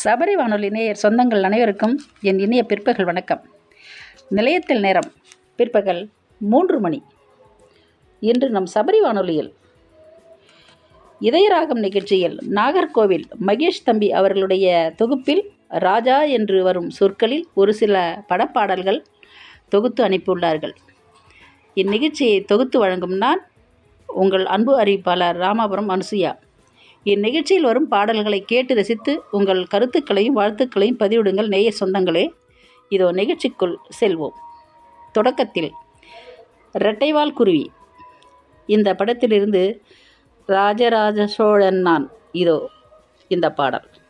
சபரி வானொலி நேயர் சொந்தங்கள் அனைவருக்கும் என் இனிய பிற்பகல் வணக்கம் நிலையத்தில் நேரம் பிற்பகல் மூன்று மணி இன்று நம் சபரி வானொலியில் இதயராகம் நிகழ்ச்சியில் நாகர்கோவில் மகேஷ் தம்பி அவர்களுடைய தொகுப்பில் ராஜா என்று வரும் சொற்களில் ஒரு சில படப்பாடல்கள் தொகுத்து அனுப்பியுள்ளார்கள் இந்நிகழ்ச்சியை தொகுத்து வழங்கும் நான் உங்கள் அன்பு அறிவிப்பாளர் ராமாபுரம் அனுசுயா இந்நிகழ்ச்சியில் வரும் பாடல்களை கேட்டு ரசித்து உங்கள் கருத்துக்களையும் வாழ்த்துக்களையும் பதிவிடுங்கள் நேய சொந்தங்களே இதோ நிகழ்ச்சிக்குள் செல்வோம் தொடக்கத்தில் இரட்டைவால் குருவி இந்த படத்திலிருந்து ராஜராஜ சோழன் நான் இதோ இந்த பாடல்